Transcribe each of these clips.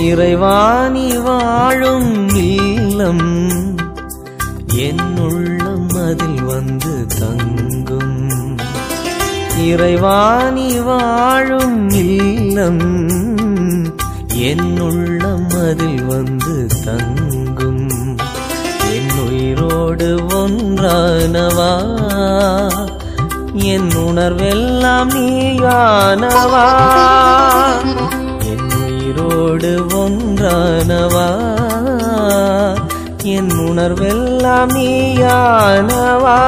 இறைவாணி வாழும் இல்லம் என் உள்ளம் அதில் வந்து தங்கும் இறைவாணி வாழும் இல்லம் என் உள்ளம் அதில் வந்து தங்கும் என் உயிரோடு ஒன்றானவா என் உணர்வெல்லாம் நீயானவா என் உயிரோடு ஒன்றானவா என் உணர்வெல்லாம் நீயானவா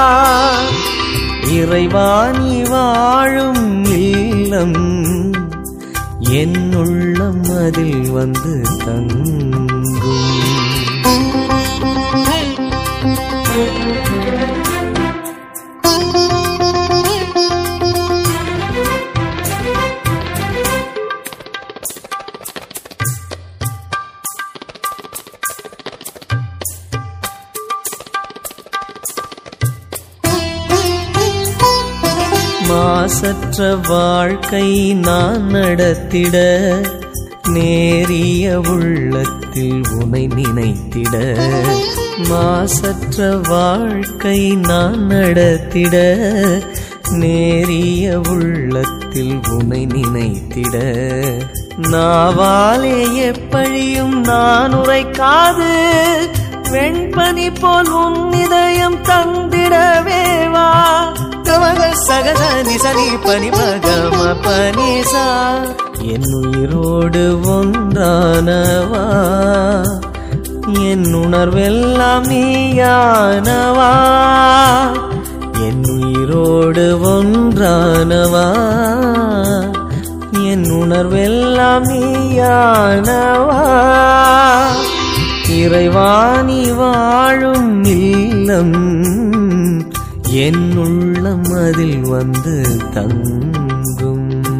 இறைவாணி வாழும் இல்லம் என் உள்ளம் அதில் வந்து தங்கும் மாசற்ற வாழ்க்கை நான் நடத்திட நேரிய உள்ளத்தில் உனை நினைத்திட மாசற்ற வாழ்க்கை நான் நடத்திட நேரிய உள்ளத்தில் உனை நினைத்திட நாவாலே எப்பழியும் நான் உரைக்காது வெண்பனி போல் உன் இதயம் தந்திடவேவா கவக சகச நிசனி பனி பகம பனிசா என் உயிரோடு ஒன்றானவா என் உணர்வெல்லாம் நீயானவா என் உயிரோடு ஒன்றானவா என் உணர்வெல்லாம் நீயானவா இறைவாணி வாழும் இல்லம் என் உள்ளம் அதில் வந்து தங்கும்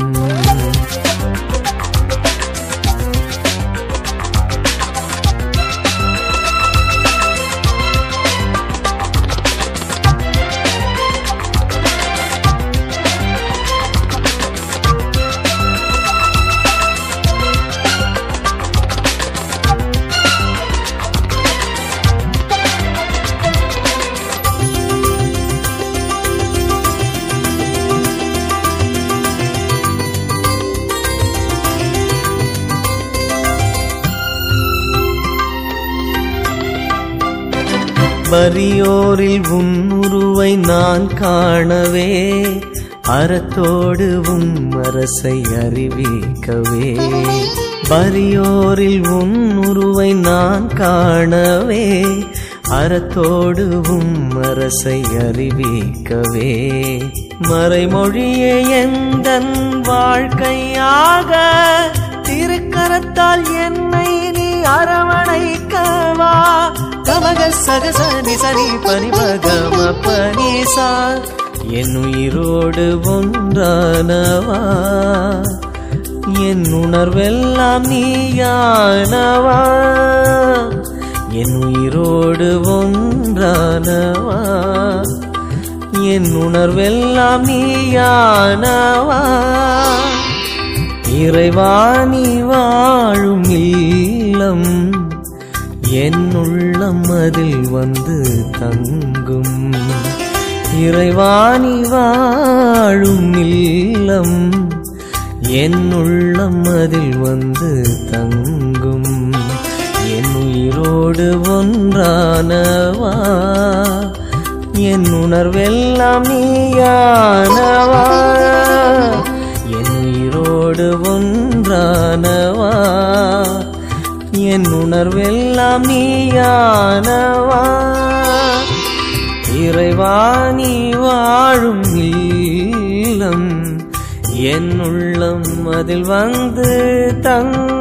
வரியோரில் உன் உருவை நான் காணவே அறத்தோடு உன் அரசை அறிவிக்கவே வரியோரில் உன் உருவை நான் காணவே அறத்தோடு உம் அரசை அறிவிக்கவே மறைமொழியே எந்தன் வாழ்க்கையாக திருக்கரத்தால் என்னை நீ அரவணைக்கவா கமக சகச நிசனி பனிமகம பனிசா என் உயிரோடு ஒன்றானவா என் உணர்வெல்லாம் நீயானவா என் உயிரோடு ஒன்றானவா என் உணர்வெல்லாம் நீயானவா இறைவாணி வாழும் இல்லம் என் உள்ளம் அதில் வந்து தங்கும் இறைவாணி வாழும் இல்லம் என் உள்ளம் அதில் வந்து தங்கும் என் உயிரோடு ஒன்றானவா என் உணர்வெல்லாம் நீயானவா என் உயிரோடு ஒன்றானவா என் உணர்வெல்லாம் நீயானவா இறைவாணி வாழும் இல்லம் என் உள்ளம் அதில் வந்து தங்க